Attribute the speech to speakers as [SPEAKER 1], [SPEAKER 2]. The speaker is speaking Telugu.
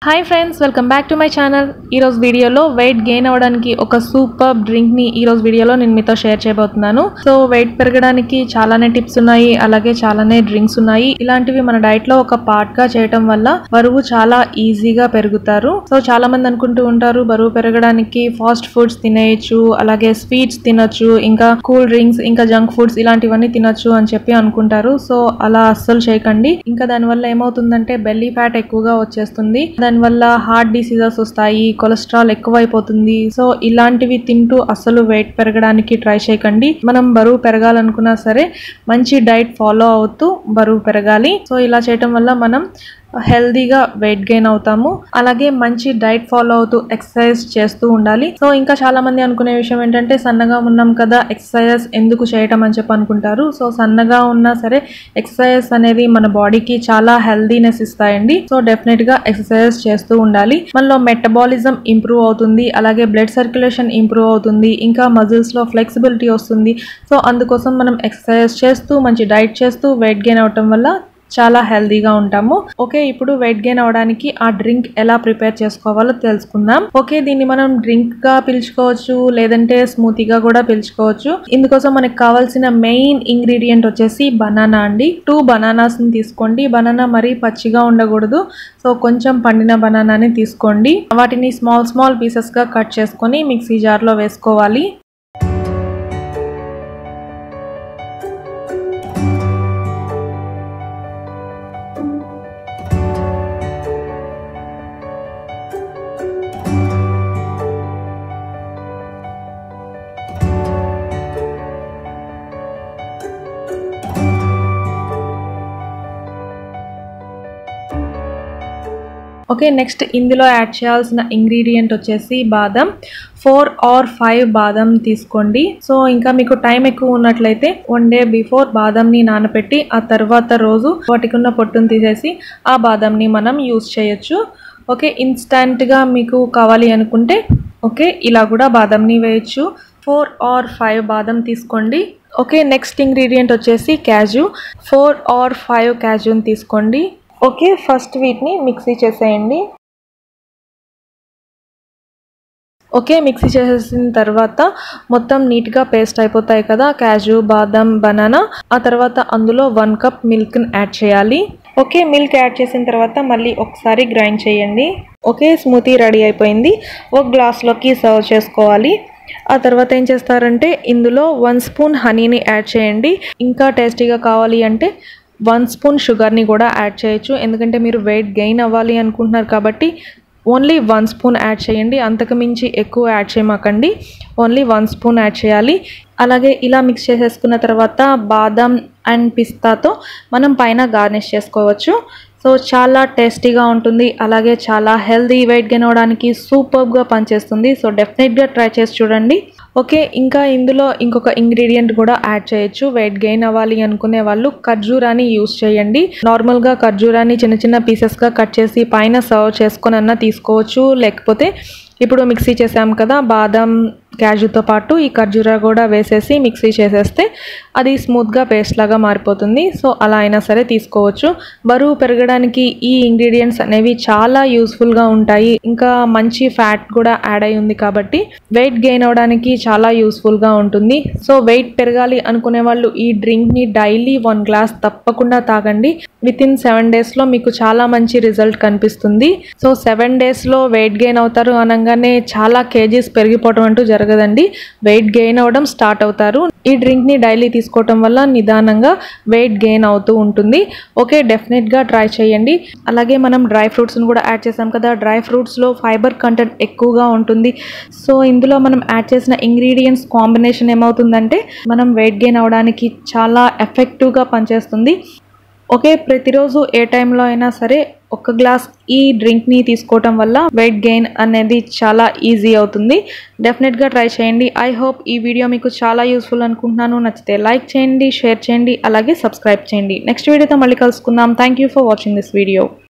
[SPEAKER 1] hi friends welcome back to my channel ఈరోజు వీడియోలో వెయిట్ గెయిన్ అవ్వడానికి ఒక సూపర్ డ్రింక్ని ఈరోజు వీడియోలో నేను మీతో షేర్ చేయబోతున్నాను సో వెయిట్ పెరగడానికి చాలానే టిప్స్ ఉన్నాయి అలాగే చాలానే డ్రింక్స్ ఉన్నాయి ఇలాంటివి మన డైట్లో ఒక పార్ట్గా చేయటం వల్ల బరువు చాలా ఈజీగా పెరుగుతారు సో చాలా మంది అనుకుంటూ ఉంటారు బరువు పెరగడానికి ఫాస్ట్ ఫుడ్స్ తినేయచ్చు అలాగే స్వీట్స్ తినొచ్చు ఇంకా కూల్ డ్రింక్స్ ఇంకా జంక్ ఫుడ్స్ ఇలాంటివన్నీ తినొచ్చు అని చెప్పి అనుకుంటారు సో అలా అస్సలు చేయకండి ఇంకా దానివల్ల ఏమవుతుందంటే బెల్లీ ఫ్యాట్ ఎక్కువగా వచ్చేస్తుంది దానివల్ల హార్ట్ డిసీజెస్ వస్తాయి కొలెస్ట్రాల్ ఎక్కువైపోతుంది సో ఇలాంటివి తింటూ అసలు వెయిట్ పెరగడానికి ట్రై చేయకండి మనం బరువు పెరగాలనుకున్నా సరే మంచి డైట్ ఫాలో అవుతూ బరువు పెరగాలి సో ఇలా చేయటం వల్ల మనం హెల్దీగా వెయిట్ గెయిన్ అవుతాము అలాగే మంచి డైట్ ఫాలో అవుతూ ఎక్సర్సైజ్ చేస్తూ ఉండాలి సో ఇంకా చాలా మంది అనుకునే విషయం ఏంటంటే సన్నగా ఉన్నాం కదా ఎక్సర్సైజ్ ఎందుకు చేయటం అని చెప్పి అనుకుంటారు సో సన్నగా ఉన్నా సరే ఎక్సర్సైజ్ అనేది మన బాడీకి చాలా హెల్దీనెస్ ఇస్తాయండి సో డెఫినెట్ గా ఎక్సర్సైజ్ చేస్తూ ఉండాలి మనలో మెటబాలిజం ఇంప్రూవ్ అవుతుంది అలాగే బ్లడ్ సర్క్యులేషన్ ఇంప్రూవ్ అవుతుంది ఇంకా మజిల్స్ లో ఫ్లెక్సిబిలిటీ వస్తుంది సో అందుకోసం మనం ఎక్సర్సైజ్ చేస్తూ మంచి డైట్ చేస్తూ వెయిట్ గెయిన్ అవటం వల్ల చాలా హెల్దీగా ఉంటాము ఓకే ఇప్పుడు వెయిట్ గెయిన్ అవడానికి ఆ డ్రింక్ ఎలా ప్రిపేర్ చేసుకోవాలో తెలుసుకుందాం ఓకే దీన్ని మనం డ్రింక్ గా పిలుచుకోవచ్చు లేదంటే స్మూతీగా కూడా పిలుచుకోవచ్చు ఇందుకోసం మనకు కావాల్సిన మెయిన్ ఇంగ్రీడియంట్ వచ్చేసి బనానా అండి టూ బనానాస్ ని తీసుకోండి బనానా మరీ పచ్చిగా ఉండకూడదు సో కొంచెం పండిన బనానాని తీసుకోండి వాటిని స్మాల్ స్మాల్ పీసెస్ గా కట్ చేసుకొని మిక్సీ జార్ లో వేసుకోవాలి ఓకే నెక్స్ట్ ఇందులో యాడ్ చేయాల్సిన ఇంగ్రీడియంట్ వచ్చేసి బాదం ఫోర్ ఆర్ ఫైవ్ బాదం తీసుకోండి సో ఇంకా మీకు టైం ఎక్కువ ఉన్నట్లయితే వన్ డే బిఫోర్ బాదంని నానబెట్టి ఆ తర్వాత రోజు వాటికి ఉన్న పొట్టును తీసేసి ఆ బాదంని మనం యూస్ చేయొచ్చు ఓకే ఇన్స్టంట్గా మీకు కావాలి అనుకుంటే ఓకే ఇలా కూడా బాదంని వేయచ్చు ఫోర్ ఆర్ ఫైవ్ బాదం తీసుకోండి ఓకే నెక్స్ట్ ఇంగ్రీడియంట్ వచ్చేసి క్యాజు ఫోర్ ఆర్ ఫైవ్ క్యాజుని తీసుకోండి ఓకే ఫస్ట్ వీటిని మిక్సీ చేసేయండి ఓకే మిక్సీ చేసేసిన తర్వాత మొత్తం నీట్గా పేస్ట్ అయిపోతాయి కదా క్యాజు బాదం బనానా ఆ తర్వాత అందులో వన్ కప్ మిల్క్ని యాడ్ చేయాలి ఓకే మిల్క్ యాడ్ చేసిన తర్వాత మళ్ళీ ఒకసారి గ్రైండ్ చేయండి ఓకే స్మూతీ రెడీ అయిపోయింది ఒక గ్లాస్లోకి సర్వ్ చేసుకోవాలి ఆ తర్వాత ఏం చేస్తారంటే ఇందులో వన్ స్పూన్ హనీని యాడ్ చేయండి ఇంకా టేస్టీగా కావాలి అంటే వన్ స్పూన్ షుగర్ని కూడా యాడ్ చేయొచ్చు ఎందుకంటే మీరు వెయిట్ గెయిన్ అవ్వాలి అనుకుంటున్నారు కాబట్టి ఓన్లీ వన్ స్పూన్ యాడ్ చేయండి అంతకు మించి ఎక్కువ యాడ్ చేయమాకండి ఓన్లీ వన్ స్పూన్ యాడ్ చేయాలి అలాగే ఇలా మిక్స్ చేసేసుకున్న తర్వాత బాదం అండ్ పిస్తాతో మనం పైన గార్నిష్ చేసుకోవచ్చు సో చాలా టేస్టీగా ఉంటుంది అలాగే చాలా హెల్దీ వెయిట్ గెయిన్ అవ్వడానికి సూపర్గా పనిచేస్తుంది సో డెఫినెట్గా ట్రై చేసి చూడండి ఓకే ఇంకా ఇందులో ఇంకొక ఇంగ్రీడియంట్ కూడా యాడ్ చేయొచ్చు వెయిట్ గెయిన్ అవ్వాలి అనుకునే వాళ్ళు ఖర్జూరాని యూస్ చేయండి నార్మల్గా ఖర్జూరాన్ని చిన్న చిన్న పీసెస్గా కట్ చేసి పైన సర్వ్ చేసుకొని అన్న తీసుకోవచ్చు లేకపోతే ఇప్పుడు మిక్సీ చేసాం కదా బాదం క్యాజుతో పాటు ఈ ఖర్జూరా కూడా వేసేసి మిక్సీ చేసేస్తే అది స్మూత్గా పేస్ట్ లాగా మారిపోతుంది సో అలా అయినా సరే తీసుకోవచ్చు బరువు పెరగడానికి ఈ ఇంగ్రీడియంట్స్ అనేవి చాలా యూస్ఫుల్గా ఉంటాయి ఇంకా మంచి ఫ్యాట్ కూడా యాడ్ అయి ఉంది కాబట్టి వెయిట్ గెయిన్ అవడానికి చాలా యూస్ఫుల్గా ఉంటుంది సో వెయిట్ పెరగాలి అనుకునే వాళ్ళు ఈ డ్రింక్ని డైలీ వన్ గ్లాస్ తప్పకుండా తాగండి విత్ ఇన్ సెవెన్ డేస్లో మీకు చాలా మంచి రిజల్ట్ కనిపిస్తుంది సో సెవెన్ డేస్లో వెయిట్ గెయిన్ అవుతారు అనగానే చాలా కేజీస్ పెరిగిపోవడం అంటూ జరగదండి వెయిట్ గెయిన్ అవ్వడం స్టార్ట్ అవుతారు ఈ డ్రింక్ని డైలీ తీసుకోవటం వల్ల నిదానంగా వెయిట్ గెయిన్ అవుతూ ఉంటుంది ఓకే డెఫినెట్గా ట్రై చేయండి అలాగే మనం డ్రై ఫ్రూట్స్ని కూడా యాడ్ చేసాం కదా డ్రై ఫ్రూట్స్లో ఫైబర్ కంటెంట్ ఎక్కువగా ఉంటుంది సో ఇందులో మనం యాడ్ చేసిన ఇంగ్రీడియంట్స్ కాంబినేషన్ ఏమవుతుందంటే మనం వెయిట్ గెయిన్ అవడానికి చాలా ఎఫెక్టివ్గా పనిచేస్తుంది ఓకే ప్రతిరోజు ఏ టైంలో అయినా సరే ఒక గ్లాస్ ఈ డ్రింక్ని తీసుకోవటం వల్ల వెయిట్ గెయిన్ అనేది చాలా ఈజీ అవుతుంది డెఫినెట్గా ట్రై చేయండి ఐ హోప్ ఈ వీడియో మీకు చాలా యూస్ఫుల్ అనుకుంటున్నాను నచ్చితే లైక్ చేయండి షేర్ చేయండి అలాగే సబ్స్క్రైబ్ చేయండి నెక్స్ట్ వీడియోతో మళ్ళీ కలుసుకుందాం thank you for watching this video